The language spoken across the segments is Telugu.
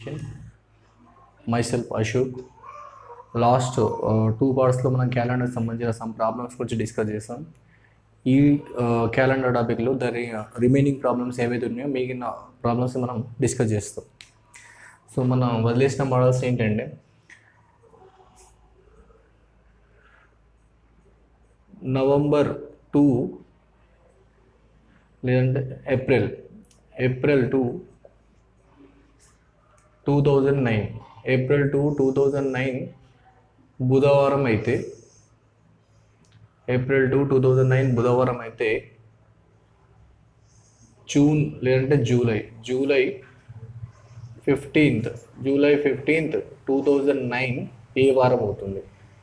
మైసెల్ఫ్ అశోక్ లాస్ట్ టూ పార్ట్స్లో మనం క్యాలెండర్ సంబంధించిన సమ్ ప్రాబ్లమ్స్ గురించి డిస్కస్ చేసాం ఈ క్యాలెండర్ టాపిక్లో ద రిమైనింగ్ ప్రాబ్లమ్స్ ఏవైతే ఉన్నాయో మిగిలిన ప్రాబ్లమ్స్ మనం డిస్కస్ చేస్తాం సో మనం వదిలేసిన మోడల్స్ ఏంటంటే నవంబర్ టూ లేదంటే April April two two thousand nine April two two thousand nine బుధవారం అయితే April two two thousand nine బుధవారం అయితే జూన్ లేదంటే July July fifteenth July fifteenth two thousand nine ఏ వారం అవుతుంది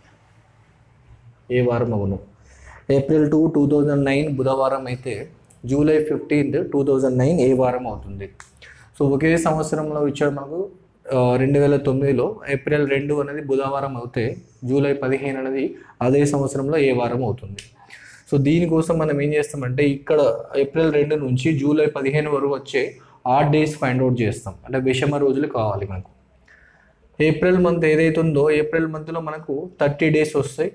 ఏ వారం అవును April two two thousand nine బుధవారం అయితే July fifteenth two thousand nine ఏ వారం అవుతుంది సో ఒకే సంవత్సరంలో ఇచ్చాడు మనకు రెండు వేల తొమ్మిదిలో ఏప్రిల్ రెండు అనేది బుధవారం అవుతే జూలై పదిహేను అనేది అదే సంవత్సరంలో ఏ వారం అవుతుంది సో దీనికోసం మనం ఏం చేస్తామంటే ఇక్కడ ఏప్రిల్ రెండు నుంచి జూలై పదిహేను వరకు వచ్చే ఆట్ డేస్ ఫైండ్ అవుట్ చేస్తాం అంటే విషమ రోజులు కావాలి మనకు ఏప్రిల్ మంత్ ఏదైతే ఉందో ఏప్రిల్ మంత్లో మనకు థర్టీ డేస్ వస్తాయి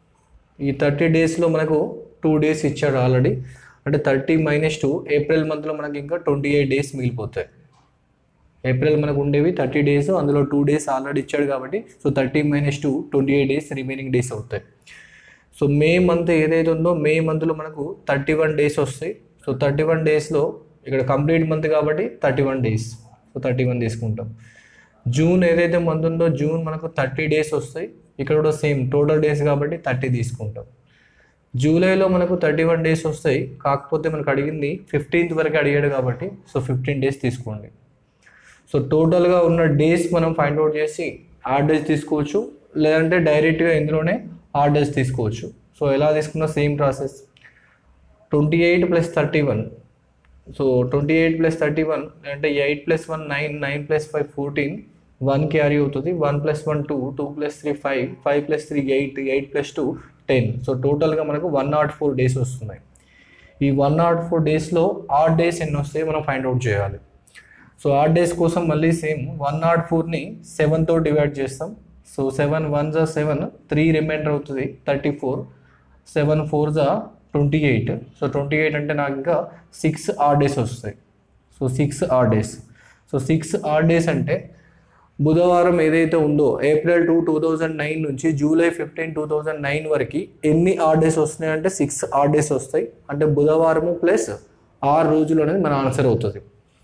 ఈ థర్టీ డేస్లో మనకు టూ డేస్ ఇచ్చాడు ఆల్రెడీ అంటే థర్టీ మైనస్ టూ ఏప్రిల్ మంత్లో మనకి ఇంకా ట్వంటీ ఎయిట్ డేస్ మిగిలిపోతాయి ఏప్రిల్ మనకు ఉండేవి థర్టీ డేస్ అందులో టూ డేస్ ఆల్రెడీ ఇచ్చాడు కాబట్టి so thirty minus two twenty eight days remaining days అవుతాయి సో మే మంత్ ఏదైతే ఉందో మే మంత్లో మనకు థర్టీ వన్ డేస్ వస్తాయి సో థర్టీ వన్ డేస్లో ఇక్కడ కంప్లీట్ మంత్ కాబట్టి thirty one days so thirty one తీసుకుంటాం జూన్ ఏదైతే మంత్ ఉందో జూన్ మనకు థర్టీ డేస్ వస్తాయి ఇక్కడ కూడా సేమ్ టోటల్ డేస్ కాబట్టి థర్టీ తీసుకుంటాం జూలైలో మనకు థర్టీ వన్ డేస్ వస్తాయి కాకపోతే మనకు అడిగింది ఫిఫ్టీన్త్ వరకు అడిగాడు కాబట్టి సో ఫిఫ్టీన్ డేస్ తీసుకోండి సో టోటల్గా ఉన్న డేస్ మనం ఫైండ్ అవుట్ చేసి ఆర్ డేస్ తీసుకోవచ్చు లేదంటే డైరెక్ట్గా ఇందులోనే ఆర్ డేస్ తీసుకోవచ్చు సో ఎలా తీసుకున్నా same process twenty eight plus thirty one so twenty eight plus thirty one అంటే eight plus one nine nine plus five fourteen one carry అవుతుంది one plus one two two plus three five five plus three eight eight plus two ten so టోటల్గా మనకు వన్ నాట్ ఫోర్ డేస్ వస్తున్నాయి ఈ వన్ నాట్ ఫోర్ డేస్లో ఆర్ డేస్ ఎన్ని వస్తాయి మనం ఫైండ్ అవుట్ చేయాలి సో ఆర్ డేస్ కోసం మళ్ళీ సేమ్ వన్ నాట్ ఫోర్ని సెవెన్తో డివైడ్ చేస్తాం సో సెవెన్ వన్ జా సెవెన్ త్రీ రిమైండర్ అవుతుంది థర్టీ ఫోర్ సెవెన్ ఫోర్ జా twenty eight so twenty eight అంటే నాకు ఇంకా సిక్స్ ఆర్ డేస్ వస్తాయి so six odd days so six odd days అంటే బుధవారం ఏదైతే ఉందో April two two thousand nine నుంచి July fifteen two thousand nine వరకు ఎన్ని ఆర్ డేస్ వస్తున్నాయి అంటే సిక్స్ ఆర్ డేస్ వస్తాయి అంటే బుధవారము ప్లస్ ఆరు రోజులు అనేది మన ఆన్సర్ అవుతుంది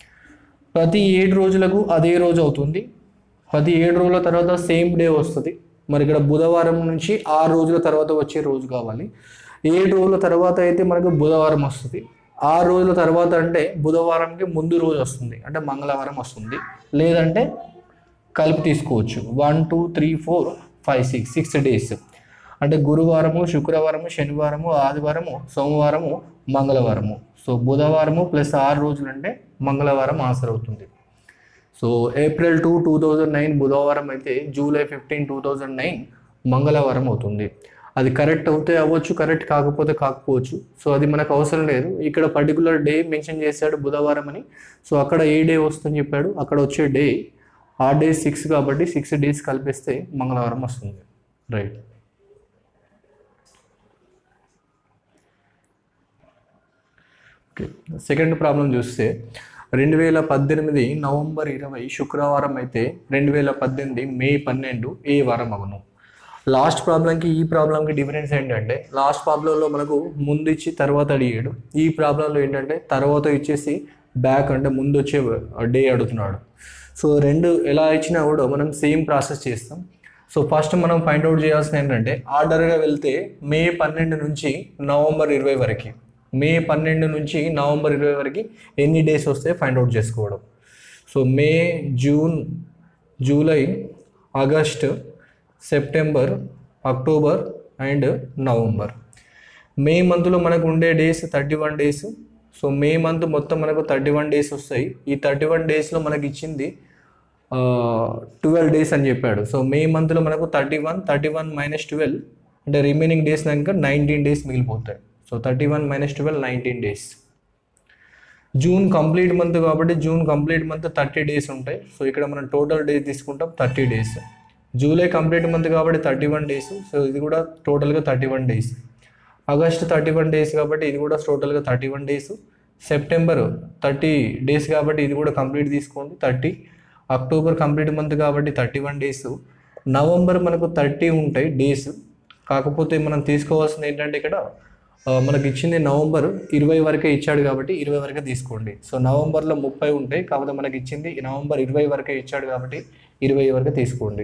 ప్రతి ఏడు రోజులకు అదే రోజు అవుతుంది ప్రతి ఏడు రోజుల తర్వాత సేమ్ డే వస్తుంది మరి ఇక్కడ బుధవారం నుంచి ఆరు రోజుల తర్వాత వచ్చే రోజు కావాలి ఏడు రోజుల తర్వాత అయితే మనకు బుధవారం వస్తుంది ఆరు రోజుల తర్వాత అంటే బుధవారంకి ముందు రోజు వస్తుంది అంటే మంగళవారం వస్తుంది లేదంటే కలిపి తీసుకోవచ్చు one two three four five six six days అంటే గురువారము శుక్రవారము శనివారము ఆదివారము సోమవారము మంగళవారము సో బుధవారము ప్లస్ ఆరు రోజులు అంటే మంగళవారం ఆన్సర్ అవుతుంది so April two two thousand nine బుధవారం అయితే July fifteen two thousand nine మంగళవారం అవుతుంది అది కరెక్ట్ అవుతే అవ్వచ్చు కరెక్ట్ కాకపోతే కాకపోవచ్చు సో అది మనకు అవసరం లేదు ఇక్కడ పర్టికులర్ డే మెన్షన్ చేశాడు బుధవారం అని సో అక్కడ ఏ డే వస్తుందని చెప్పాడు అక్కడ వచ్చే డే ఆ డే సిక్స్ కాబట్టి సిక్స్ డేస్ కలిపిస్తే మంగళవారం వస్తుంది రైట్ ఓకే సెకండ్ ప్రాబ్లం చూస్తే రెండు వేల పద్దెనిమిది నవంబర్ ఇరవై శుక్రవారం అయితే రెండు వేల పద్దెనిమిది మే పన్నెండు ఏ వారం అవును లాస్ట్ ప్రాబ్లంకి ఈ ప్రాబ్లంకి డిఫరెన్స్ ఏంటంటే లాస్ట్ ప్రాబ్లంలో మనకు ముందు ఇచ్చి తర్వాత అడిగాడు ఈ ప్రాబ్లంలో ఏంటంటే తర్వాత ఇచ్చేసి బ్యాక్ అంటే ముందు వచ్చే డే అడుగుతున్నాడు సో రెండు ఎలా ఇచ్చినా కూడా మనం సేమ్ ప్రాసెస్ చేస్తాం సో ఫస్ట్ మనం ఫైండ్ అవుట్ చేయాల్సిన ఏంటంటే ఆర్డర్గా వెళ్తే మే పన్నెండు నుంచి నవంబర్ ఇరవై వరకు మే పన్నెండు నుంచి నవంబర్ ఇరవై వరకు ఎన్ని డేస్ వస్తే ఫైండ్ అవుట్ చేసుకోవడం so May June July August September October and November May మంత్లో మనకు ఉండే days thirty one days so May month మొత్తం మనకు థర్టీ వన్ డేస్ వస్తాయి ఈ థర్టీ వన్ డేస్లో మనకి ఇచ్చింది ట్వెల్వ్ డేస్ అని చెప్పాడు సో మే మంత్లో మనకు thirty one thirty one minus twelve అంటే రిమైనింగ్ డేస్ కనుక నైన్టీన్ డేస్ మిగిలిపోతాయి so thirty one minus twelve nineteen days June complete month కాబట్టి June complete month thirty days ఉంటాయి సో ఇక్కడ మనం టోటల్ డేస్ తీసుకుంటాం thirty days July complete month కాబట్టి థర్టీ వన్ డేస్ సో ఇది కూడా టోటల్గా thirty one days August thirty one days కాబట్టి ఇది కూడా టోటల్గా thirty one days September thirty days కాబట్టి ఇది కూడా కంప్లీట్ తీసుకోండి థర్టీ అక్టోబర్ కంప్లీట్ మంత్ కాబట్టి థర్టీ వన్ డేస్ నవంబర్ మనకు థర్టీ ఉంటాయి డేస్ కాకపోతే మనం తీసుకోవాల్సింది ఏంటంటే ఇక్కడ ఆ, మనకి ఇచ్చింది నవంబర్ ఇరవై వరకే ఇచ్చాడు కాబట్టి ఇరవై వరకే తీసుకోండి సో నవంబర్లో ముప్పై ఉంటాయి కాకపోతే మనకి ఇచ్చింది ఈ నవంబర్ ఇరవై వరకే ఇచ్చాడు కాబట్టి ఇరవై వరకే తీసుకోండి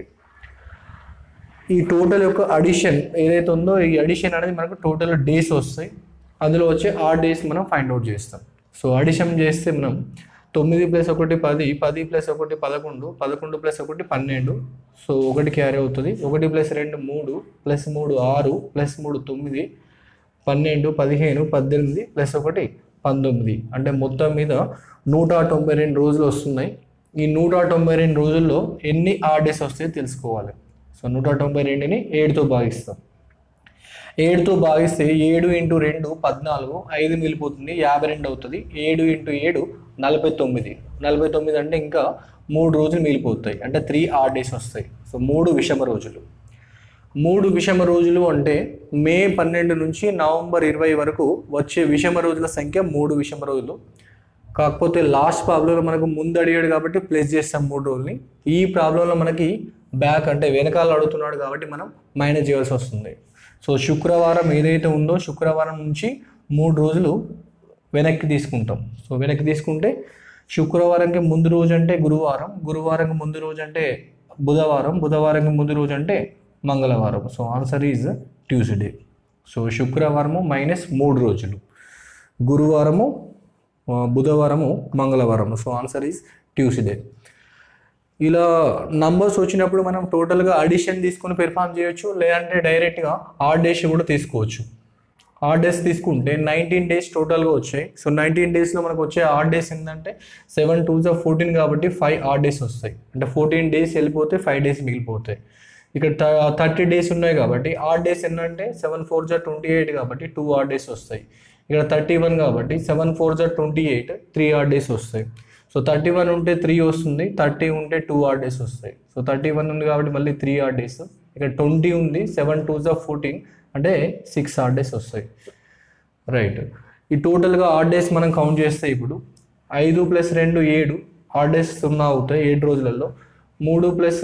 ఈ టోటల్ యొక్క అడిషన్ ఏదైతే ఉందో ఈ అడిషన్ అనేది మనకు టోటల్ డేస్ వస్తాయి అందులో వచ్చే ఆ డేస్ మనం ఫైండ్ అవుట్ చేస్తాం సో అడిషన్ చేస్తే మనం తొమ్మిది ప్లస్ ఒకటి పది పది ప్లస్ ఒకటి పదకొండు పదకొండు ప్లస్ ఒకటి పన్నెండు సో ఒకటి క్యారీ అవుతుంది ఒకటి ప్లస్ రెండు మూడు ప్లస్ మూడు ఆరు ప్లస్ మూడు తొమ్మిది పన్నెండు పదిహేను పద్దెనిమిది ప్లస్ ఒకటి పంతొమ్మిది అంటే మొత్తం మీద నూట తొంభై రెండు రోజులు వస్తున్నాయి ఈ నూట తొంభై రెండు రోజుల్లో ఎన్ని ఆర్ డేస్ వస్తాయో తెలుసుకోవాలి సో నూట తొంభై రెండుని ఏడుతో భాగిస్తాం ఏడుతో భాగిస్తే ఏడు ఇంటూ రెండు పద్నాలుగు ఐదు మిగిలిపోతుంది యాభై రెండు అవుతుంది ఏడు ఇంటూ ఏడు నలభై తొమ్మిది నలభై తొమ్మిది అంటే ఇంకా మూడు రోజులు మిగిలిపోతాయి అంటే త్రీ ఆర్ డేస్ వస్తాయి సో మూడు విషమ రోజులు మూడు విషమ రోజులు అంటే మే పన్నెండు నుంచి నవంబర్ ఇరవై వరకు వచ్చే విషమ రోజుల సంఖ్య మూడు విషమ రోజులు కాకపోతే లాస్ట్ ప్రాబ్లంలో మనకు ముందు అడిగాడు కాబట్టి ప్లేస్ చేస్తాం మూడు రోజుల్ని ఈ ప్రాబ్లంలో మనకి బ్యాక్ అంటే వెనకాల అడుగుతున్నాడు కాబట్టి మనం మైనస్ చేయాల్సి వస్తుంది సో శుక్రవారం ఏదైతే ఉందో శుక్రవారం నుంచి మూడు రోజులు వెనక్కి తీసుకుంటాం సో వెనక్కి తీసుకుంటే శుక్రవారంకి ముందు రోజు అంటే గురువారం గురువారంకి ముందు రోజు అంటే బుధవారం బుధవారంకి ముందు రోజు అంటే మంగళవారం so answer is Tuesday so శుక్రవారము మైనస్ మూడు రోజులు గురువారము ఆ, బుధవారము మంగళవారము సో ఆన్సర్ ఈజ్ ట్యూస్డే ఇలా నంబర్స్ వచ్చినప్పుడు మనం టోటల్గా అడిషన్ తీసుకొని పెర్ఫామ్ చేయొచ్చు లేదంటే డైరెక్ట్గా ఆర్ డేస్ కూడా తీసుకోవచ్చు ఆర్ డేస్ తీసుకుంటే నైన్టీన్ డేస్ టోటల్గా వచ్చాయి సో నైన్టీన్ డేస్లో మనకు వచ్చే ఆర్ డేస్ ఏంటంటే సెవెన్ టూ జా ఫోర్టీన్ కాబట్టి ఫైవ్ ఆర్ డేస్ వస్తాయి అంటే ఫోర్టీన్ డేస్ వెళ్ళిపోతే ఫైవ్ డేస్ మిగిలిపోతాయి ఇక్కడ థర్టీ డేస్ ఉన్నాయి కాబట్టి ఆర్ డేస్ ఏంటంటే సెవెన్ ఫోర్ జా ట్వంటీ ఎయిట్ కాబట్టి టూ ఆర్ డేస్ వస్తాయి ఇక్కడ థర్టీ వన్ కాబట్టి సెవెన్ ఫోర్ జా twenty eight three odd days వస్తాయి సో థర్టీ వన్ ఉంటే త్రీ వస్తుంది థర్టీ ఉంటే టూ ఆర్ డేస్ వస్తాయి సో థర్టీ వన్ ఉంది కాబట్టి మళ్ళీ త్రీ ఆర్ డేస్ ఇక్కడ ట్వంటీ ఉంది సెవెన్ టూ జా ఫోర్టీన్ అంటే సిక్స్ ఆర్ డేస్ వస్తాయి రైట్ ఈ టోటల్గా ఆర్ డేస్ మనం కౌంట్ చేస్తే ఇప్పుడు ఐదు ప్లస్ రెండు ఏడు ఆర్ డేస్ సున్నా అవుతాయి ఏడు రోజులలో మూడు ప్లస్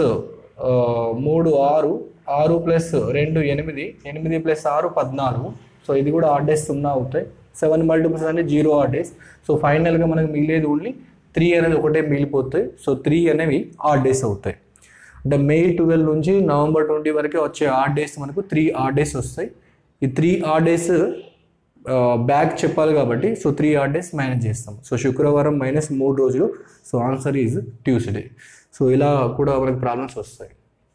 మూడు ఆరు ఆరు ప్లస్ రెండు ఎనిమిది ఎనిమిది ప్లస్ ఆరు పద్నాలుగు సో ఇది కూడా ఆర్ డేస్ సున్నా అవుతాయి సెవెన్ మల్టిపుల్స్ అంటే జీరో ఆర్ డేస్ సో ఫైనల్గా మనకు మిగిలేది ఓన్లీ త్రీ అనేది ఒకటే మిగిలిపోతాయి సో త్రీ అనేవి ఆర్ డేస్ అవుతాయి అంటే మే ట్వెల్వ్ నుంచి నవంబర్ ట్వంటీ వరకు వచ్చే ఆర్ డేస్ మనకు త్రీ ఆర్ డేస్ వస్తాయి ఈ త్రీ ఆర్ డేస్ బ్యాక్ చెప్పాలి కాబట్టి so three odd days manage చేస్తాం సో శుక్రవారం మైనస్ మూడు రోజులు so answer is Tuesday so ఇలా కూడా మనకి ప్రాబ్లమ్స్ వస్తాయి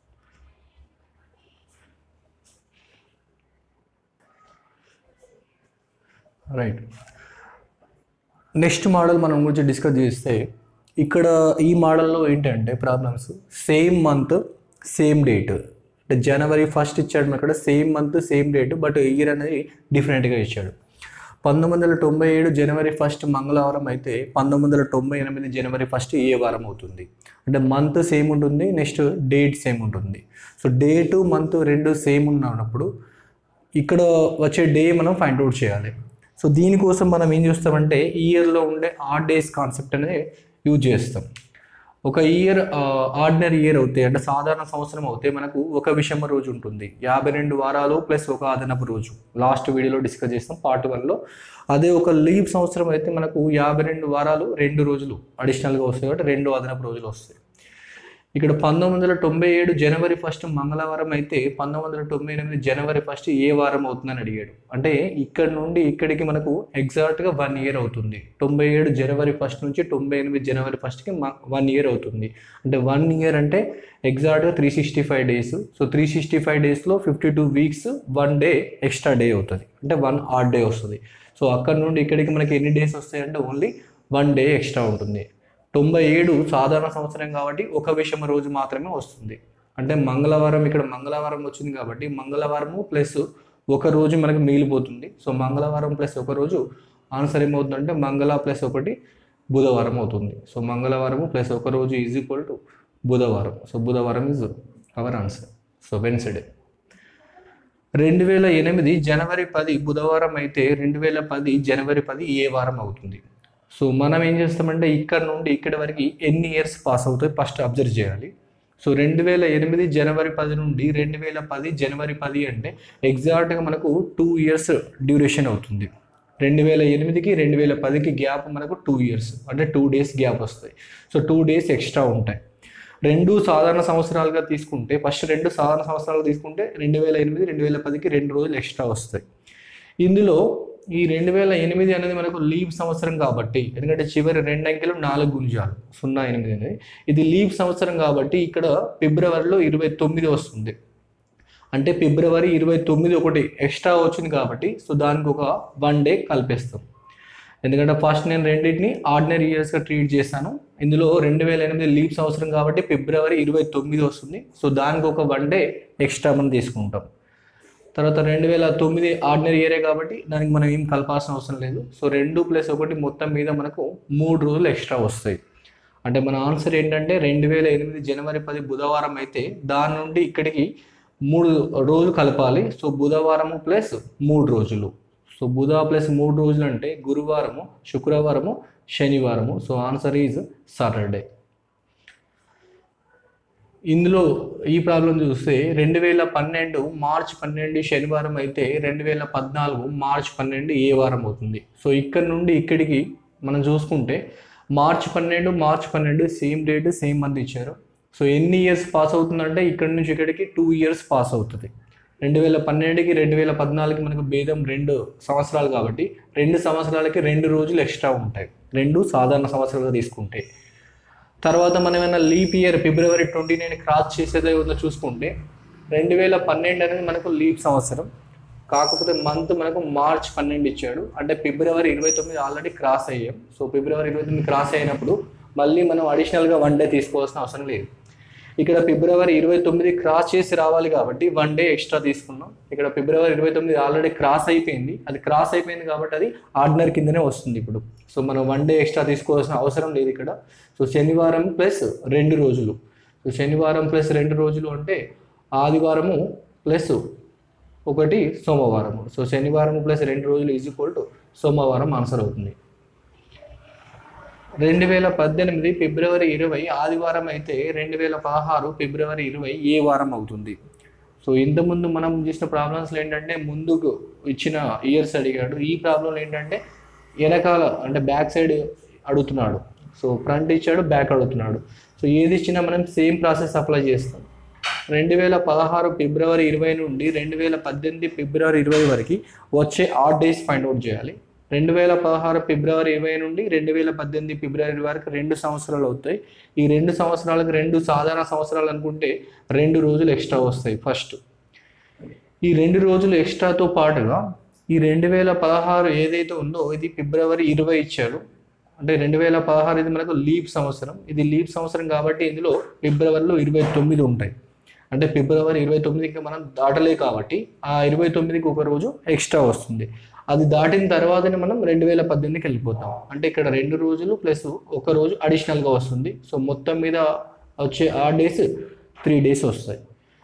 రైట్ నెక్స్ట్ మోడల్ మనం గురించి డిస్కస్ చేస్తే ఇక్కడ ఈ మోడల్లో ఏంటంటే problems same month same date అంటే జనవరి ఫస్ట్ ఇచ్చాడు మనకి ఇక్కడ same month same date but year అనేది డిఫరెంట్గా ఇచ్చాడు పంతొమ్మిది వందల తొంభై ఏడు జనవరి ఫస్ట్ మంగళవారం అయితే పంతొమ్మిది వందల తొంభై ఎనిమిది జనవరి ఫస్ట్ ఏ వారం అవుతుంది అంటే మంత్ సేమ్ ఉంటుంది నెక్స్ట్ డేట్ సేమ్ ఉంటుంది సో డేటు మంత్ రెండు సేమ్ ఉన్నప్పుడు ఇక్కడ వచ్చే డే మనం ఫైండ్ అవుట్ చేయాలి సో దీనికోసం మనం ఏం చేస్తామంటే ఈ ఇయర్లో ఉండే ఆడ్ డేస్ కాన్సెప్ట్ అనేది యూజ్ చేస్తాం ఒక ఇయర్ ఆర్డినరీ ఇయర్ అవుతాయి అంటే సాధారణ సంవత్సరం అవుతే మనకు ఒక విషమ రోజు ఉంటుంది యాభై రెండు వారాలు ప్లస్ ఒక అదనపు రోజు లాస్ట్ వీడియోలో డిస్కస్ చేస్తాం పార్ట్ వన్లో అదే ఒక లీవ్ సంవత్సరం అయితే మనకు యాభై రెండు వారాలు రెండు రోజులు అడిషనల్గా వస్తాయి కాబట్టి రెండు అదనపు రోజులు వస్తాయి ఇక్కడ పంతొమ్మిది వందల తొంభై ఏడు జనవరి ఫస్ట్ మంగళవారం అయితే పంతొమ్మిది వందల తొంభై ఎనిమిది జనవరి ఫస్ట్ ఏ వారం అవుతుందని అడిగాడు అంటే ఇక్కడ నుండి ఇక్కడికి మనకు ఎగ్జాక్ట్గా వన్ ఇయర్ అవుతుంది తొంభై ఏడు జనవరి ఫస్ట్ నుంచి తొంభై ఎనిమిది జనవరి ఫస్ట్కి వన్ ఇయర్ అవుతుంది అంటే వన్ ఇయర్ అంటే ఎగ్జాక్ట్గా three sixty five days so three sixty five డేస్లో fifty two weeks one day extra day అవుతుంది అంటే వన్ ఆడ్ డే వస్తుంది సో అక్కడ నుండి ఇక్కడికి మనకి ఎన్ని డేస్ వస్తాయంటే ఓన్లీ వన్ డే ఎక్స్ట్రా ఉంటుంది తొంభై ఏడు సాధారణ సంవత్సరం కాబట్టి ఒక విషమ రోజు మాత్రమే వస్తుంది అంటే మంగళవారం ఇక్కడ మంగళవారం వచ్చింది కాబట్టి మంగళవారము ప్లస్ ఒక రోజు మనకు మిగిలిపోతుంది సో మంగళవారం ప్లస్ ఒక రోజు ఆన్సర్ ఏమవుతుందంటే మంగళ ప్లస్ ఒకటి బుధవారం అవుతుంది సో మంగళవారము ప్లస్ ఒక రోజు ఈజ్ ఈక్వల్ టు బుధవారం సో బుధవారం is our answer so Wednesday రెండు వేల ఎనిమిది జనవరి పది బుధవారం అయితే రెండు వేల పది జనవరి పది ఏ వారం అవుతుంది సో మనం ఏం చేస్తామంటే ఇక్కడ నుండి ఇక్కడ వరకు ఎన్ని ఇయర్స్ పాస్ అవుతాయి ఫస్ట్ అబ్జర్వ్ చేయాలి సో రెండు వేల ఎనిమిది జనవరి పది నుండి రెండు వేల పది జనవరి పది అంటే ఎగ్జాక్ట్గా మనకు టూ ఇయర్స్ డ్యూరేషన్ అవుతుంది రెండు వేల ఎనిమిదికి రెండు వేల పదికి గ్యాప్ మనకు టూ ఇయర్స్ అంటే టూ డేస్ గ్యాప్ వస్తాయి సో టూ డేస్ ఎక్స్ట్రా ఉంటాయి రెండు సాధారణ సంవత్సరాలుగా తీసుకుంటే ఫస్ట్ రెండు సాధారణ సంవత్సరాలు తీసుకుంటే రెండు వేల ఎనిమిది రెండు వేల పదికి రెండు రోజులు ఎక్స్ట్రా వస్తాయి ఇందులో ఈ రెండు వేల ఎనిమిది అనేది మనకు లీవ్ సంవత్సరం కాబట్టి ఎందుకంటే చివరి రెండు అంకెలు నాలుగు గుంజాలు సున్నా ఎనిమిది అనేది ఇది లీవ్ సంవత్సరం కాబట్టి ఇక్కడ ఫిబ్రవరిలో ఇరవై తొమ్మిది వస్తుంది అంటే ఫిబ్రవరి ఇరవై తొమ్మిది ఒకటి ఎక్స్ట్రా వచ్చింది కాబట్టి సో దానికి ఒక వన్ డే కల్పిస్తాం ఎందుకంటే ఫస్ట్ నేను రెండింటిని ఆర్డినరీ ఇయర్స్గా ట్రీట్ చేశాను ఇందులో రెండు వేల ఎనిమిది లీవ్ సంవత్సరం కాబట్టి ఫిబ్రవరి ఇరవై తొమ్మిది వస్తుంది సో దానికి ఒక వన్ డే ఎక్స్ట్రా మనం తీసుకుంటాం తర్వాత రెండు వేల తొమ్మిది ఆర్డినరీ ఇయరే కాబట్టి దానికి మనం ఏం కలపాల్సిన అవసరం లేదు సో రెండు ప్లస్ ఒకటి మొత్తం మీద మనకు మూడు రోజులు ఎక్స్ట్రా వస్తాయి అంటే మన ఆన్సర్ ఏంటంటే రెండు వేల ఎనిమిది జనవరి పది బుధవారం అయితే దాని నుండి ఇక్కడికి మూడు రోజులు కలపాలి సో బుధవారము ప్లస్ మూడు రోజులు సో బుధ ప్లస్ మూడు రోజులు అంటే గురువారము శుక్రవారము శనివారము సో ఆన్సర్ ఈజ్ సాటర్డే ఇందులో ఈ ప్రాబ్లం చూస్తే రెండు వేల పన్నెండు మార్చ్ పన్నెండు శనివారం అయితే రెండు వేల పద్నాలుగు మార్చ్ పన్నెండు ఏ వారం అవుతుంది సో ఇక్కడ నుండి ఇక్కడికి మనం చూసుకుంటే మార్చ్ పన్నెండు మార్చ్ పన్నెండు సేమ్ డేట్ సేమ్ మంత్ ఇచ్చారు సో ఎన్ని ఇయర్స్ పాస్ అవుతుందంటే ఇక్కడ నుంచి ఇక్కడికి టూ ఇయర్స్ పాస్ అవుతుంది రెండు వేల పన్నెండుకి రెండు వేల పద్నాలుగుకి మనకు భేదం రెండు సంవత్సరాలు కాబట్టి రెండు సంవత్సరాలకి రెండు రోజులు ఎక్స్ట్రా ఉంటాయి రెండు సాధారణ సంవత్సరాలుగా తీసుకుంటే తర్వాత మనం ఏమైనా leap year February twenty nine cross చేసేదే ఉందో చూసుకుంటే రెండు వేల పన్నెండు అనేది మనకు లీప్ సంవత్సరం కాకపోతే మంత్ మనకు మార్చ్ పన్నెండు ఇచ్చాడు అంటే ఫిబ్రవరి ఇరవై తొమ్మిది ఆల్రెడీ క్రాస్ అయ్యాం సో ఫిబ్రవరి ఇరవై తొమ్మిది క్రాస్ అయినప్పుడు మళ్ళీ మనం అడిషనల్గా వన్ డే తీసుకోవాల్సిన అవసరం లేదు ఇక్కడ ఫిబ్రవరి ఇరవై తొమ్మిది క్రాస్ చేసి రావాలి కాబట్టి వన్ డే ఎక్స్ట్రా తీసుకున్నాం ఇక్కడ ఫిబ్రవరి ఇరవై తొమ్మిది ఆల్రెడీ క్రాస్ అయిపోయింది అది క్రాస్ అయిపోయింది కాబట్టి అది ఆర్డినరీ కిందనే వస్తుంది ఇప్పుడు సో మనం వన్ డే ఎక్స్ట్రా తీసుకోవాల్సిన అవసరం లేదు ఇక్కడ సో శనివారం ప్లస్ రెండు రోజులు సో శనివారం ప్లస్ రెండు రోజులు అంటే ఆదివారము ప్లస్ ఒకటి సోమవారము సో శనివారం ప్లస్ రెండు రోజులు ఈజ్ ఈక్వల్ టు సోమవారం ఆన్సర్ అవుతుంది రెండు వేల పద్దెనిమిది ఫిబ్రవరి ఇరవై ఆదివారం అయితే రెండు వేల పదహారు ఫిబ్రవరి ఇరవై ఏ వారం అవుతుంది సో ఇంతకుముందు మనం చేసిన ప్రాబ్లమ్స్లో ఏంటంటే ముందుకు ఇచ్చిన ఇయర్స్ అడిగాడు ఈ ప్రాబ్లంలో ఏంటంటే వెనకాల అంటే బ్యాక్ సైడ్ అడుగుతున్నాడు సో ఫ్రంట్ ఇచ్చాడు బ్యాక్ అడుగుతున్నాడు సో ఏది ఇచ్చినా మనం సేమ్ ప్రాసెస్ అప్లై చేస్తాం రెండు వేల పదహారు ఫిబ్రవరి ఇరవై నుండి రెండు వేల పద్దెనిమిది ఫిబ్రవరి ఇరవై వరకు వచ్చే ఆట్ డేస్ ఫైండ్ అవుట్ చేయాలి రెండు వేల పదహారు ఫిబ్రవరి ఇరవై నుండి రెండు వేల పద్దెనిమిది ఫిబ్రవరి వరకు రెండు సంవత్సరాలు అవుతాయి ఈ రెండు సంవత్సరాలకు రెండు సాధారణ సంవత్సరాలు అనుకుంటే రెండు రోజులు ఎక్స్ట్రా వస్తాయి ఫస్ట్ ఈ రెండు రోజులు ఎక్స్ట్రాతో పాటుగా ఈ రెండు వేల పదహారు ఏదైతే ఉందో ఇది ఫిబ్రవరి ఇరవై ఇచ్చాడు అంటే రెండు వేల పదహారు ఇది మనకు లీప్ సంవత్సరం ఇది లీప్ సంవత్సరం కాబట్టి ఇందులో ఫిబ్రవరిలో ఇరవై తొమ్మిది ఉంటాయి అంటే ఫిబ్రవరి ఇరవై తొమ్మిదికి మనం దాటలే కాబట్టి ఆ ఇరవై తొమ్మిదికి ఒక రోజు ఎక్స్ట్రా వస్తుంది అది దాటిన తర్వాతనే మనం రెండు వేల పద్దెనిమిదికి వెళ్ళిపోతాం అంటే ఇక్కడ రెండు రోజులు ప్లస్ ఒక రోజు అడిషనల్గా వస్తుంది సో మొత్తం మీద వచ్చే ఆ డేస్ త్రీ డేస్ వస్తాయి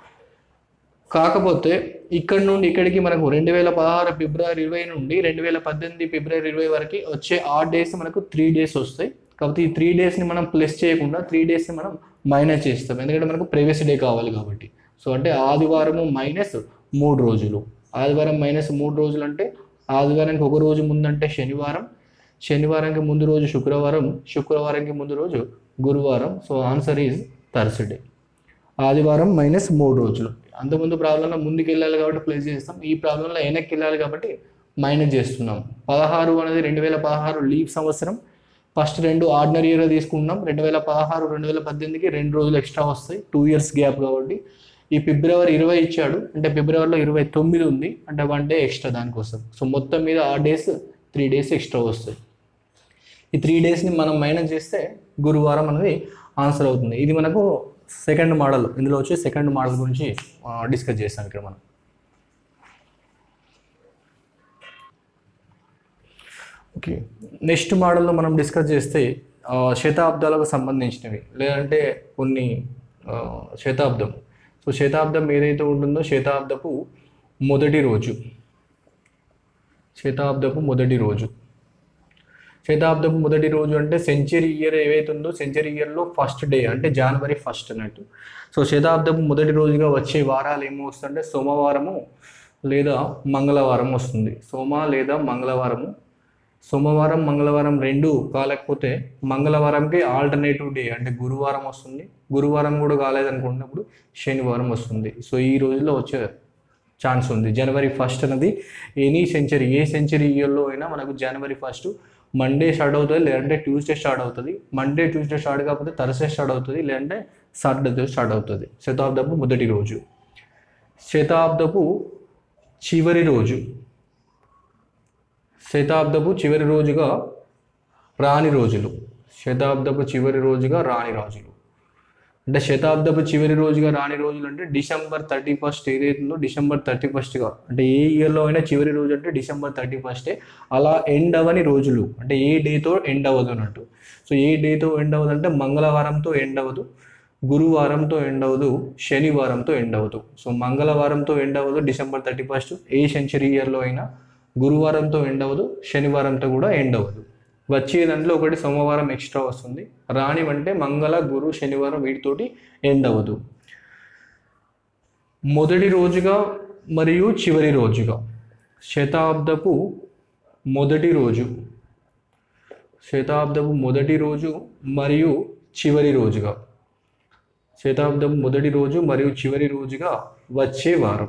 కాకపోతే ఇక్కడ నుండి ఇక్కడికి మనకు రెండు వేల పదహారు ఫిబ్రవరి ఇరవై నుండి రెండు వేల పద్దెనిమిది ఫిబ్రవరి ఇరవై వరకు వచ్చే ఆ డేస్ మనకు త్రీ డేస్ వస్తాయి కాబట్టి ఈ త్రీ డేస్ని మనం ప్లస్ చేయకుండా త్రీ డేస్ని మనం మైనస్ చేస్తాం ఎందుకంటే మనకు ప్రీవియస్ డే కావాలి కాబట్టి సో అంటే ఆదివారము మైనస్ మూడు రోజులు ఆదివారం మైనస్ మూడు రోజులు అంటే ఆదివారానికి ఒక రోజు ముందంటే శనివారం శనివారానికి ముందు రోజు శుక్రవారం శుక్రవారానికి ముందు రోజు గురువారం సో ఆన్సర్ ఈజ్ థర్స్డే ఆదివారం మైనస్ మూడు రోజులు అంతకుముందు ప్రాబ్లంలో ముందుకు వెళ్ళాలి కాబట్టి ప్లేస్ చేస్తాం ఈ ప్రాబ్లంలో వెనక్కి వెళ్ళాలి కాబట్టి మైనస్ చేస్తున్నాం పదహారు అనేది రెండు వేల పదహారు లీవ్ సంవత్సరం ఫస్ట్ రెండు ఆర్డినరీ ఇయర్ తీసుకున్నాం రెండు వేల పదహారు రెండు వేల పద్దెనిమిదికి రెండు రోజులు ఎక్స్ట్రా వస్తాయి టూ ఇయర్స్ గ్యాప్ కాబట్టి ఈ ఫిబ్రవరి ఇరవై ఇచ్చాడు అంటే ఫిబ్రవరిలో ఇరవై తొమ్మిది ఉంది అంటే వన్ డే ఎక్స్ట్రా దానికోసం సో మొత్తం మీద ఆ డేస్ త్రీ డేస్ ఎక్స్ట్రా వస్తాయి ఈ త్రీ డేస్ని మనం మైనస్ చేస్తే గురువారం అనేది ఆన్సర్ అవుతుంది ఇది మనకు సెకండ్ మోడల్ ఇందులో వచ్చి సెకండ్ మోడల్ గురించి డిస్కస్ చేస్తాం ఇక్కడ మనం ఓకే నెక్స్ట్ మోడల్లో మనం డిస్కస్ చేస్తే ఆ, శతాబ్దాలకు సంబంధించినవి లేదంటే కొన్ని ఆ, శతాబ్దం సో శతాబ్దం ఏదైతే ఉంటుందో శతాబ్దపు మొదటి రోజు శతాబ్దపు మొదటి రోజు శతాబ్దపు మొదటి రోజు అంటే సెంచరీ ఇయర్ ఏవైతే ఉందో సెంచరీ ఇయర్లో ఫస్ట్ డే అంటే జనవరి ఫస్ట్ అన్నట్టు సో శతాబ్దపు మొదటి రోజుగా వచ్చే వారాలు ఏమో వస్తుంటే సోమవారము లేదా మంగళవారం వస్తుంది సోమ లేదా మంగళవారము సోమవారం మంగళవారం రెండు కాలేకపోతే మంగళవారంకి ఆల్టర్నేటివ్ డే అంటే గురువారం వస్తుంది గురువారం కూడా కాలేదనుకున్నప్పుడు శనివారం వస్తుంది సో ఈ రోజుల్లో వచ్చే ఛాన్స్ ఉంది జనవరి ఫస్ట్ అనేది ఎనీ సెంచరీ ఏ సెంచరీ ఇయర్లో అయినా మనకు జనవరి ఫస్ట్ మండే స్టార్ట్ అవుతుంది లేదంటే ట్యూస్డే స్టార్ట్ అవుతుంది మండే ట్యూస్డే స్టార్ట్ కాకపోతే థర్స్డే స్టార్ట్ అవుతుంది లేదంటే సాటర్డే స్టార్ట్ అవుతుంది శతాబ్దపు మొదటి రోజు శతాబ్దపు చివరి రోజు శతాబ్దపు చివరి రోజుగా రాని రోజులు శతాబ్దపు చివరి రోజుగా రాని రోజులు అంటే శతాబ్దపు చివరి రోజుగా రాని రోజులు అంటే డిసెంబర్ థర్టీ ఫస్ట్ ఏదైతుందో డిసెంబర్ థర్టీ ఫస్ట్గా అంటే ఏ ఇయర్లో అయినా చివరి రోజు అంటే డిసెంబర్ థర్టీ ఫస్టే అలా ఎండ్ అవ్వని రోజులు అంటే ఏ డేతో ఎండ్ అవ్వదు అన్నట్టు సో ఏ డేతో ఎండ్ అవ్వదు అంటే మంగళవారంతో ఎండ్ అవ్వదు గురువారంతో ఎండ్ అవ్వదు శనివారంతో ఎండ్ అవ్వదు సో మంగళవారంతో ఎండ్ అవ్వదు డిసెంబర్ థర్టీ ఫస్ట్ ఏ సెంచరీ ఇయర్లో అయినా గురువారంతో ఎండ్ అవ్వదు శనివారంతో కూడా ఎండ్ అవ్వదు వచ్చే దాంట్లో ఒకటి సోమవారం ఎక్స్ట్రా వస్తుంది రానివంటే మంగళ గురు శనివారం వీటితోటి ఎండ్ అవ్వదు మొదటి రోజుగా మరియు చివరి రోజుగా శతాబ్దపు మొదటి రోజు శతాబ్దపు మొదటి రోజు మరియు చివరి రోజుగా శతాబ్దం మొదటి రోజు మరియు చివరి రోజుగా వచ్చే వారం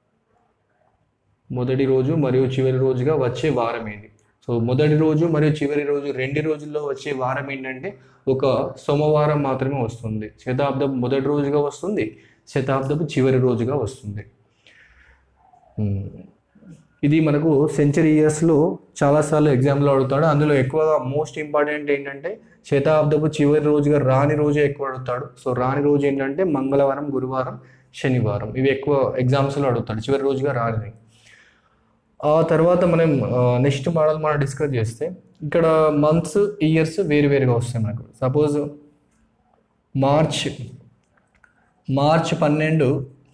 మొదటి రోజు మరియు చివరి రోజుగా వచ్చే వారం ఏది సో మొదటి రోజు మరియు చివరి రోజు రెండు రోజుల్లో వచ్చే వారం ఏంటంటే ఒక సోమవారం మాత్రమే వస్తుంది శతాబ్దం మొదటి రోజుగా వస్తుంది శతాబ్దపు చివరి రోజుగా వస్తుంది ఉమ్. ఇది మనకు సెంచరీ ఇయర్స్లో చాలాసార్లు ఎగ్జామ్లో అడుగుతాడు అందులో ఎక్కువగా మోస్ట్ ఇంపార్టెంట్ ఏంటంటే శతాబ్దపు చివరి రోజుగా రాని రోజే ఎక్కువ అడుగుతాడు సో రాని రోజు ఏంటంటే మంగళవారం గురువారం శనివారం ఇవి ఎక్కువ ఎగ్జామ్స్లో అడుగుతాడు చివరి రోజుగా రానిది ఆ తర్వాత మనం నెక్స్ట్ మోడల్ మనం డిస్కస్ చేస్తే ఇక్కడ మంత్స్ ఇయర్స్ వేరు వేరుగా వస్తాయి మనకు సపోజ్ మార్చ్ మార్చ్ పన్నెండు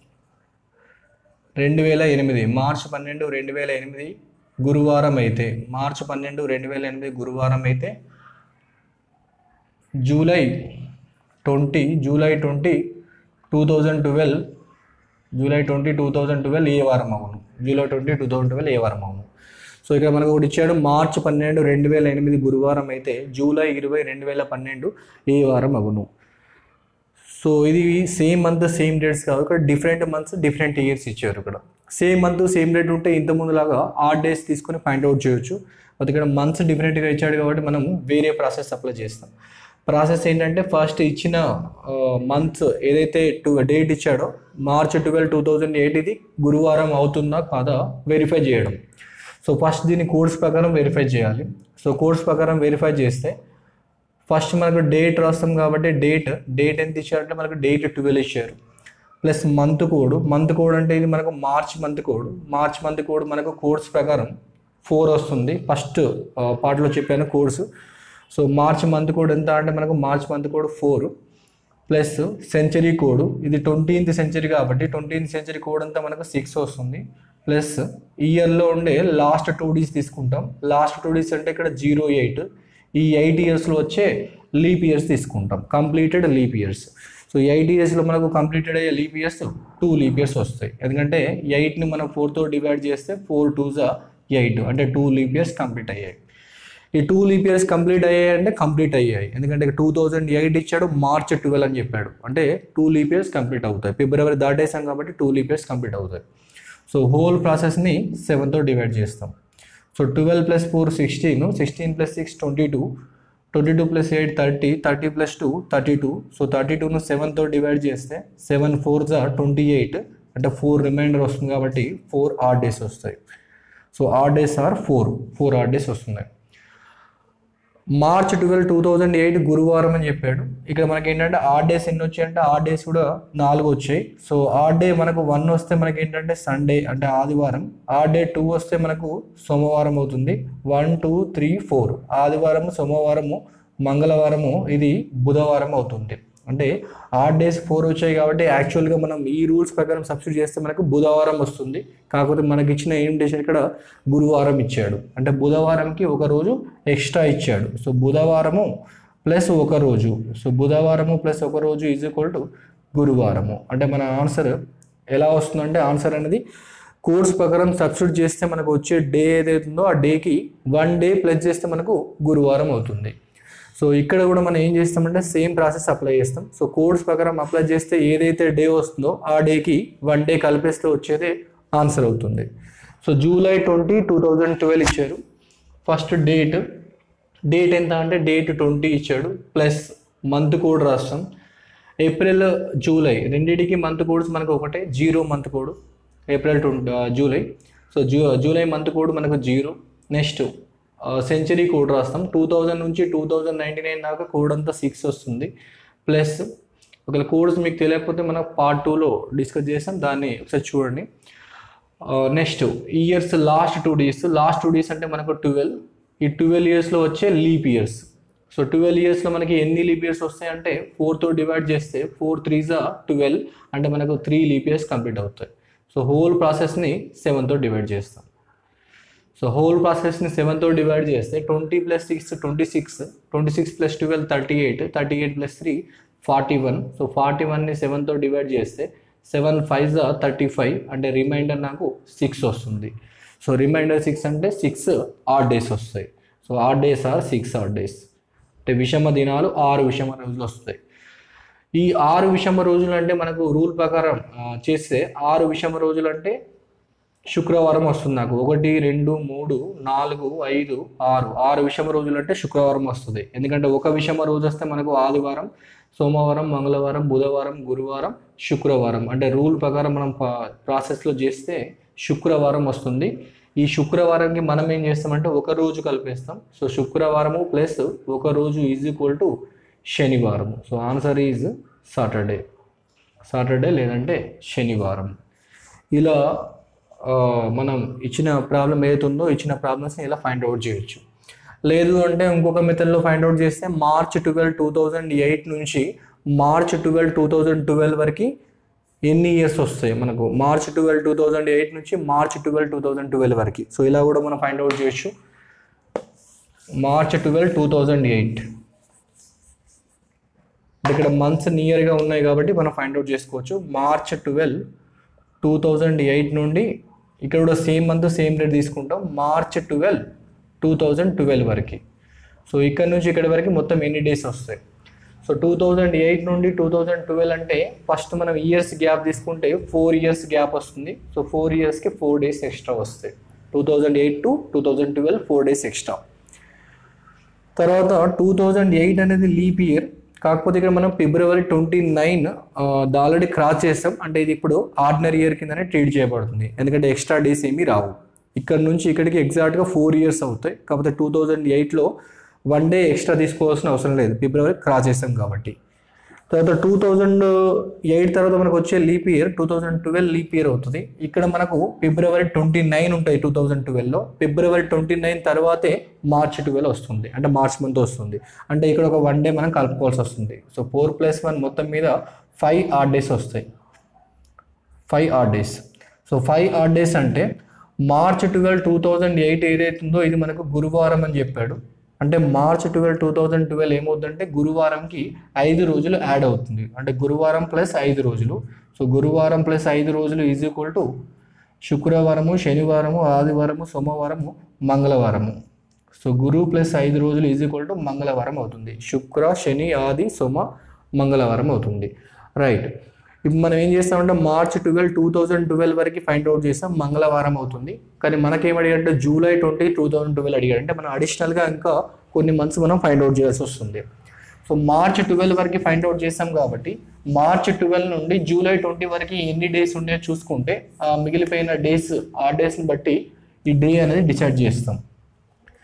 రెండు వేల ఎనిమిది మార్చ్ పన్నెండు రెండు వేల ఎనిమిది గురువారం అయితే మార్చ్ పన్నెండు రెండు వేల ఎనిమిది గురువారం అయితే July twenty July twenty two thousand twelve July twenty two thousand twelve ఏ వారం అవును July twenty two thousand twelve ఏ వారం అవును సో ఇక్కడ మనకు ఒకటి ఇచ్చాడు మార్చ్ పన్నెండు రెండు వేల ఎనిమిది గురువారం అయితే జూలై ఇరవై రెండు వేల పన్నెండు ఏ వారం అవును సో ఇది సేమ్ మంత్ సేమ్ డేట్స్ కాదు ఇక్కడ డిఫరెంట్ మంత్స్ డిఫరెంట్ ఇయర్స్ ఇచ్చారు ఇక్కడ సేమ్ మంత్ సేమ్ డేట్ ఉంటే ఇంత ముందులాగా ఆర్ డేస్ తీసుకొని పాయింట్ అవుట్ చేయొచ్చు బట్ ఇక్కడ మంత్స్ డిఫరెంట్గా ఇచ్చాడు కాబట్టి మనం వేరే ప్రాసెస్ అప్లై చేస్తాం ప్రాసెస్ ఏంటంటే ఫస్ట్ ఇచ్చిన మంత్స్ ఏదైతే టూ డేట్ ఇచ్చాడో March twelve two thousand eight ఇది గురువారం అవుతుందా కాదా వెరిఫై చేయడం సో ఫస్ట్ దీన్ని కోర్స్ ప్రకారం వెరిఫై చేయాలి సో కోర్స్ ప్రకారం వెరిఫై చేస్తే ఫస్ట్ మనకు డేట్ రాస్తాం కాబట్టి డేట్ డేట్ ఎంత ఇచ్చారంటే మనకు డేట్ ట్వెల్వ్ ఇచ్చారు plus month code month code అంటే ఇది మనకు March month code March month code మనకు కోర్స్ ప్రకారం ఫోర్ వస్తుంది ఫస్ట్ పార్ట్లో చెప్పాను course so March month code ఎంత అంటే మనకు March month code four plus century code ఇది ట్వంటీన్త్ సెంచరీ కాబట్టి ట్వంటీన్త్ సెంచరీ కోడ్ అంతా మనకు సిక్స్ వస్తుంది ప్లస్ ఇయర్లో ఉండే లాస్ట్ టూ డీస్ తీసుకుంటాం లాస్ట్ టూ డీస్ అంటే ఇక్కడ జీరో ఎయిట్ ఈ ఎయిట్ ఇయర్స్లో వచ్చే లీప్ ఇయర్స్ తీసుకుంటాం completed leap years so eight ఇయర్స్లో మనకు కంప్లీటెడ్ అయ్యే leap years two leap years వస్తాయి ఎందుకంటే ఎయిట్ని మనం ఫోర్తో డివైడ్ చేస్తే ఫోర్ టూ జా ఎయిట్ అంటే టూ లీప్ ఇయర్స్ కంప్లీట్ అయ్యాయి ఈ టూ లీప్ ఇయర్స్ కంప్లీట్ అయ్యాయి అంటే కంప్లీట్ అయ్యాయి ఎందుకంటే టూ థౌజండ్ ఎయిట్ ఇచ్చాడు మార్చ్ ట్వెల్వ్ అని చెప్పాడు అంటే టూ లీప్ ఇయర్స్ కంప్లీట్ అవుతాయి ఫిబ్రవరి దాటేసాం కాబట్టి టూ లీప్ ఇయర్స్ కంప్లీట్ అవుతాయి సో హోల్ ప్రాసెస్ని సెవెన్తో డివైడ్ చేస్తాం so twelve plus four sixteen sixteen plus six twenty two twenty two plus eight thirty thirty plus two thirty two so thirty టూను సెవెన్తో డివైడ్ చేస్తే సెవెన్ ఫోర్ జా ట్వంటీ ఎయిట్ అంటే ఫోర్ రిమైండర్ వస్తుంది కాబట్టి ఫోర్ ఆర్ డేస్ వస్తాయి so odd days odd four four odd days వస్తున్నాయి March twelve two thousand eight గురువారం అని చెప్పాడు ఇక్కడ మనకి ఏంటంటే ఆర్ డేస్ ఎన్ని వచ్చాయి అంటే ఆర్ డేస్ కూడా నాలుగు వచ్చాయి సో ఆర్ డే మనకు వన్ వస్తే మనకి ఏంటంటే సండే అంటే ఆదివారం ఆర్ డే టూ వస్తే మనకు సోమవారం అవుతుంది వన్ టూ త్రీ ఫోర్ ఆదివారము సోమవారము మంగళవారము ఇది బుధవారం అవుతుంది అంటే ఆర్ డేస్ ఫోర్ వచ్చాయి కాబట్టి యాక్చువల్గా మనం ఈ రూల్స్ ప్రకారం సబ్స్టిట్యూట్ చేస్తే మనకు బుధవారం వస్తుంది కాకపోతే మనకి ఇచ్చిన ఇన్విటేషన్ ఇక్కడ గురువారం ఇచ్చాడు అంటే బుధవారంకి ఒక రోజు ఎక్స్ట్రా ఇచ్చాడు సో బుధవారము ప్లస్ ఒక రోజు సో బుధవారము ప్లస్ ఒక రోజు ఈజ్ ఈక్వల్ టు గురువారము అంటే మన ఆన్సర్ ఎలా వస్తుందంటే ఆన్సర్ అనేది కోర్స్ ప్రకారం సబ్స్టిట్యూట్ చేస్తే మనకు వచ్చే డే ఏదైతుందో ఆ డేకి వన్ డే ప్లస్ చేస్తే మనకు గురువారం అవుతుంది సో ఇక్కడ కూడా మనం ఏం చేస్తామంటే సేమ్ ప్రాసెస్ అప్లై చేస్తాం సో కోడ్స్ ప్రకారం అప్లై చేస్తే ఏదైతే డే వస్తుందో ఆ డేకి వన్ డే కలిపేస్తే వచ్చేదే ఆన్సర్ అవుతుంది so July twenty two thousand twelve ఇచ్చారు ఫస్ట్ డేట్ డేట్ ఎంత అంటే డేట్ ట్వంటీ ఇచ్చాడు ప్లస్ మంత్ కోడ్ రాస్తాం ఏప్రిల్ జూలై రెండింటికి మంత్ కోడ్స్ మనకు ఒకటే zero month code April twenty July so జూ జూలై మంత్ కోడ్ మనకు జీరో నెక్స్ట్ సెంచరీ కోడ్ రాస్తాం టూ థౌజండ్ నుంచి టూ థౌజండ్ నైంటీ నైన్ దాకా కోడ్ అంతా సిక్స్ వస్తుంది ప్లస్ ఒకవేళ కోడ్స్ మీకు తెలియకపోతే మనం పార్ట్ టూలో డిస్కస్ చేస్తాం దాన్ని ఒకసారి చూడండి next years last two days last two days అంటే మనకు ట్వెల్వ్ ఈ ట్వెల్వ్ ఇయర్స్లో వచ్చే లీప్ ఇయర్స్ సో ట్వెల్వ్ ఇయర్స్లో మనకి ఎన్ని లీప్ ఇయర్స్ వస్తాయంటే ఫోర్తో డివైడ్ చేస్తే ఫోర్ త్రీజా ట్వెల్వ్ అంటే మనకు త్రీ లీప్ ఇయర్స్ కంప్లీట్ అవుతాయి సో హోల్ ప్రాసెస్ని సెవెన్తో డివైడ్ చేస్తాం సో హోల్ ప్రాసెస్ని సెవెన్తో డివైడ్ చేస్తే twenty plus six twenty six twenty six plus twelve thirty eight thirty eight plus three forty one so forty వన్ని సెవెన్తో డివైడ్ చేస్తే సెవెన్ ఫైవ్ జా థర్టీ ఫైవ్ అంటే రిమైండర్ నాకు సిక్స్ వస్తుంది సో రిమైండర్ సిక్స్ అంటే సిక్స్ ఆర్ డేస్ వస్తాయి so odd days odd six odd days అంటే విషమ దినాలు ఆరు విషమ రోజులు వస్తాయి ఈ ఆరు విషమ రోజులు అంటే మనకు రూల్ ప్రకారం ఆ, చేస్తే ఆరు విషమ రోజులు అంటే శుక్రవారం వస్తుంది నాకు ఒకటి రెండు మూడు నాలుగు ఐదు ఆరు ఆరు విషమ రోజులు అంటే శుక్రవారం వస్తుంది ఎందుకంటే ఒక విషమ రోజు వస్తే మనకు ఆదివారం సోమవారం మంగళవారం బుధవారం గురువారం శుక్రవారం అంటే రూల్ ప్రకారం మనం పా- ప్రాసెస్లో చేస్తే శుక్రవారం వస్తుంది ఈ శుక్రవారంకి మనం ఏం చేస్తామంటే ఒక రోజు కలిపేస్తాం సో శుక్రవారము ప్లస్ ఒక రోజు ఈజ్ ఈక్వల్ టు శనివారము so answer is Saturday Saturday లేదంటే శనివారం ఇలా ఆ, మనం ఇచ్చిన ప్రాబ్లం ఏదైతుందో ఇచ్చిన ప్రాబ్లమ్స్ని ఇలా ఫైండ్ అవుట్ చేయొచ్చు లేదు అంటే ఇంకొక మెథడ్లో ఫైండ్ అవుట్ చేస్తే March twelve two thousand eight నుంచి March twelve two thousand twelve వరకు ఎన్ని ఇయర్స్ వస్తాయి మనకు March twelve two thousand eight నుంచి March twelve two thousand twelve వరకు సో ఇలా కూడా మనం ఫైండ్ అవుట్ చేయొచ్చు March twelve two thousand eight ఇక్కడ మంత్స్ నియర్గా ఉన్నాయి కాబట్టి మనం ఫైండ్ అవుట్ చేసుకోవచ్చు March twelve two thousand eight నుండి ఇక్కడ కూడా సేమ్ మంత్ సేమ్ డేట్ తీసుకుంటాం March twelve two thousand twelve వరకు సో ఇక్కడ నుంచి ఇక్కడ వరకు మొత్తం ఎన్ని డేస్ వస్తాయి సో టూ థౌజండ్ ఎయిట్ నుండి టూ థౌజండ్ ట్వెల్వ్ అంటే ఫస్ట్ మనం ఇయర్స్ గ్యాప్ తీసుకుంటే ఫోర్ ఇయర్స్ గ్యాప్ వస్తుంది సో ఫోర్ ఇయర్స్కి ఫోర్ డేస్ ఎక్స్ట్రా వస్తాయి two thousand eight to two thousand twelve four days extra తర్వాత టూ థౌజండ్ ఎయిట్ అనేది లీప్ ఇయర్ కాకపోతే ఇక్కడ మనం ఫిబ్రవరి ట్వంటీ నైన్ ఆల్రెడీ క్రాస్ చేస్తాం అంటే ఇది ఇప్పుడు ఆర్డినరీ ఇయర్ కిందనే ట్రీట్ చేయబడుతుంది ఎందుకంటే ఎక్స్ట్రా డేస్ ఏమీ రావు ఇక్కడ నుంచి ఇక్కడికి ఎగ్జాక్ట్గా ఫోర్ ఇయర్స్ అవుతాయి కాకపోతే టూ థౌజండ్ ఎయిట్లో వన్ డే ఎక్స్ట్రా తీసుకోవాల్సిన అవసరం లేదు ఫిబ్రవరి క్రాస్ చేస్తాం కాబట్టి తర్వాత టూ థౌజండ్ ఎయిట్ తర్వాత మనకు వచ్చే leap year two thousand twelve leap year అవుతుంది ఇక్కడ మనకు ఫిబ్రవరి ట్వంటీ నైన్ ఉంటాయి టూ థౌజండ్ ట్వెల్వ్లో ఫిబ్రవరి ట్వంటీ నైన్ తర్వాతే మార్చ్ ట్వెల్వ్ వస్తుంది అంటే మార్చ్ మంత్ వస్తుంది అంటే ఇక్కడ ఒక వన్ డే మనం కలుపుకోవాల్సి వస్తుంది సో ఫోర్ ప్లస్ వన్ మొత్తం మీద ఫైవ్ ఆర్ డేస్ వస్తాయి five odd days so five odd days అంటే March twelve two thousand eight ఏదైతుందో ఇది మనకు గురువారం అని చెప్పాడు అంటే March twelve two thousand twelve ఏమవుతుందంటే గురువారంకి ఐదు రోజులు యాడ్ అవుతుంది అంటే గురువారం ప్లస్ ఐదు రోజులు సో గురువారం ప్లస్ ఐదు రోజులు ఈజ్ ఈక్వల్ టు శుక్రవారము శనివారము ఆదివారము సోమవారము మంగళవారము సో గురు ప్లస్ ఐదు రోజులు ఈజ్ ఈక్వల్ టు మంగళవారం అవుతుంది శుక్ర శని ఆది సోమ మంగళవారం అవుతుంది రైట్ ఇప్పుడు మనం ఏం చేస్తామంటే March twelve two thousand twelve వరకు ఫైండ్ అవుట్ చేస్తాం మంగళవారం అవుతుంది కానీ మనకేం అడిగాడంటే July twenty two thousand twelve అడిగాడు అంటే మనం అడిషనల్గా ఇంకా కొన్ని మంత్స్ మనం ఫైండ్ అవుట్ చేయాల్సి వస్తుంది సో మార్చ్ ట్వెల్వ్ వరకు ఫైండ్ అవుట్ చేస్తాం కాబట్టి మార్చ్ ట్వెల్వ్ నుండి జూలై ట్వంటీ వరకు ఎన్ని డేస్ ఉన్నాయో చూసుకుంటే ఆ మిగిలిపోయిన డేస్ ఆ డేస్ని బట్టి ఈ డే అనేది డిసైడ్ చేస్తాం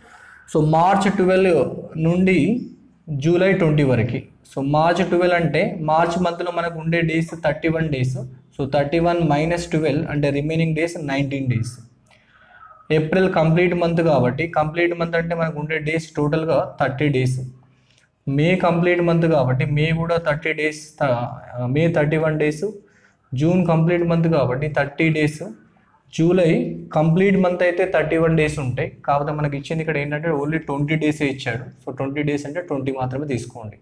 సో మార్చ్ ట్వెల్వ్ నుండి జూలై ట్వంటీ వరకు సో మార్చ్ ట్వెల్వ్ అంటే మార్చ్ మంత్లో మనకు ఉండే days thirty one days so thirty one minus twelve అంటే remaining days nineteen days April complete month కాబట్టి కంప్లీట్ మంత్ అంటే మనకు ఉండే డేస్ టోటల్గా thirty days May complete month కాబట్టి మే కూడా thirty days May thirty one days June complete month కాబట్టి thirty days July complete month అయితే థర్టీ వన్ డేస్ ఉంటాయి కాకపోతే మనకి ఇచ్చింది ఇక్కడ ఏంటంటే ఓన్లీ ట్వంటీ డేసే ఇచ్చాడు సో ట్వంటీ డేస్ అంటే ట్వంటీ మాత్రమే తీసుకోండి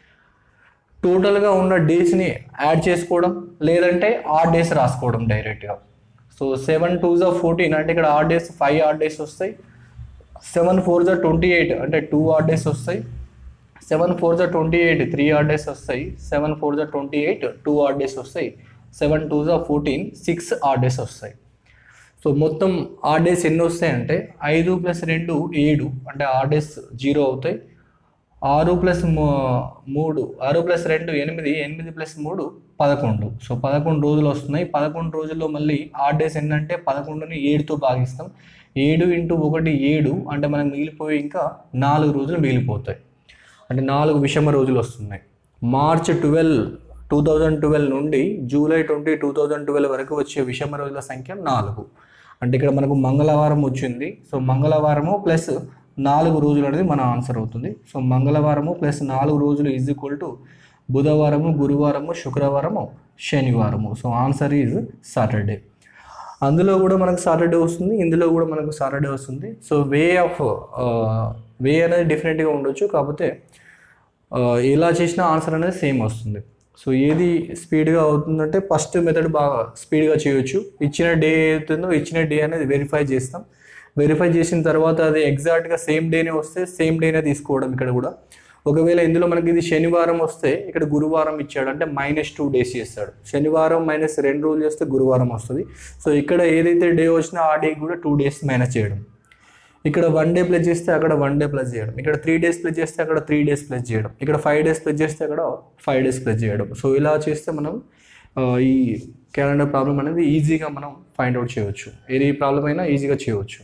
టోటల్గా ఉన్న డేస్ని యాడ్ చేసుకోవడం లేదంటే ఆర్ డేస్ రాసుకోవడం డైరెక్ట్గా సో సెవెన్ టూ జా ఫోర్టీన్ అంటే ఇక్కడ odd days five odd days వస్తాయి సెవెన్ ఫోర్ జా ట్వంటీ ఎయిట్ అంటే టూ ఆర్ డేస్ వస్తాయి సెవెన్ ఫోర్ జా twenty eight three odd days వస్తాయి సెవెన్ ఫోర్ జా twenty eight two odd days వస్తాయి సెవెన్ టూ జా ఫోర్టీన్ సిక్స్ ఆర్ డేస్ వస్తాయి సో మొత్తం ఆర్ డేస్ ఎన్ని వస్తాయంటే ఐదు ప్లస్ రెండు ఏడు అంటే ఆర్ డేస్ జీరో అవుతాయి ఆరు ప్లస్ మూడు ఆరు ప్లస్ రెండు ఎనిమిది ఎనిమిది ప్లస్ మూడు పదకొండు సో పదకొండు రోజులు వస్తున్నాయి పదకొండు రోజుల్లో మళ్ళీ ఆర్ డేస్ ఏంటంటే పదకొండుని ఏడుతో భాగిస్తాం ఏడు ఇంటూ ఒకటి ఏడు అంటే మనకు మిగిలిపోయి ఇంకా నాలుగు రోజులు మిగిలిపోతాయి అంటే నాలుగు విషమ రోజులు వస్తున్నాయి March twelve two thousand twelve నుండి July twenty two thousand twelve వరకు వచ్చే విషమ రోజుల సంఖ్య నాలుగు అంటే ఇక్కడ మనకు మంగళవారం వచ్చింది సో మంగళవారము ప్లస్ నాలుగు రోజులు అనేది మన ఆన్సర్ అవుతుంది సో మంగళవారము ప్లస్ నాలుగు రోజులు ఈజ్ ఈక్వల్ టు బుధవారము గురువారము శుక్రవారము శనివారము సో ఆన్సర్ ఈజ్ సాటర్డే అందులో కూడా మనకు సాటర్డే వస్తుంది ఇందులో కూడా మనకు సాటర్డే వస్తుంది సో వే ఆఫ్ వే అనేది డిఫరెంట్గా ఉండొచ్చు కాకపోతే ఆ, ఎలా చేసినా ఆన్సర్ అనేది సేమ్ వస్తుంది సో ఏది స్పీడ్గా అవుతుందంటే ఫస్ట్ మెథడ్ బాగా స్పీడ్గా చేయొచ్చు ఇచ్చిన డే అవుతుందో ఇచ్చిన డే అనేది వెరిఫై చేస్తాం వెరిఫై చేసిన తర్వాత అది ఎగ్జాక్ట్గా సేమ్ డేనే వస్తే సేమ్ డేనే తీసుకోవడం ఇక్కడ కూడా ఒకవేళ ఇందులో మనకి ఇది శనివారం వస్తే ఇక్కడ గురువారం ఇచ్చాడు అంటే మైనస్ టూ డేస్ చేస్తాడు శనివారం మైనస్ రెండు రోజులు చేస్తే గురువారం వస్తుంది సో ఇక్కడ ఏదైతే డే వచ్చినా ఆ డే కూడా టూ డేస్ మైనస్ చేయడం ఇక్కడ వన్ డే ప్లస్ చేస్తే అక్కడ వన్ డే ప్లస్ చేయడం ఇక్కడ త్రీ డేస్ ప్లస్ చేస్తే అక్కడ త్రీ డేస్ ప్లస్ చేయడం ఇక్కడ ఫైవ్ డేస్ ప్లస్ చేస్తే అక్కడ ఫైవ్ డేస్ ప్లస్ చేయడం సో ఇలా చేస్తే మనం ఆ, ఈ క్యాలెండర్ ప్రాబ్లం అనేది ఈజీగా మనం ఫైండ్ అవుట్ చేయవచ్చు ఏది ప్రాబ్లం అయినా ఈజీగా చేయవచ్చు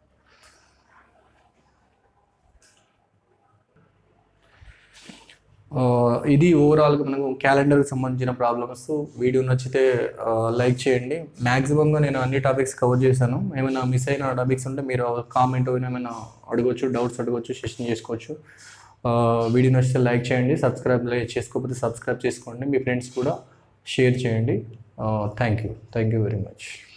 ఆ, ఇది ఓవరాల్గా మనకు క్యాలెండర్కి సంబంధించిన ప్రాబ్లమ్స్ వీడియో నచ్చితే లైక్ చేయండి మ్యాక్సిమంగా నేను అన్ని టాపిక్స్ కవర్ చేశాను ఏమైనా మిస్ అయిన టాపిక్స్ ఉంటే మీరు కామెంట్ ఏమైనా అడగవచ్చు డౌట్స్ అడగవచ్చు సెషన్ చేసుకోవచ్చు ఆ, వీడియో నచ్చితే లైక్ చేయండి సబ్స్క్రైబ్ చేసుకోకపోతే సబ్స్క్రైబ్ చేసుకోండి మీ ఫ్రెండ్స్ కూడా షేర్ చేయండి thank you thank you very much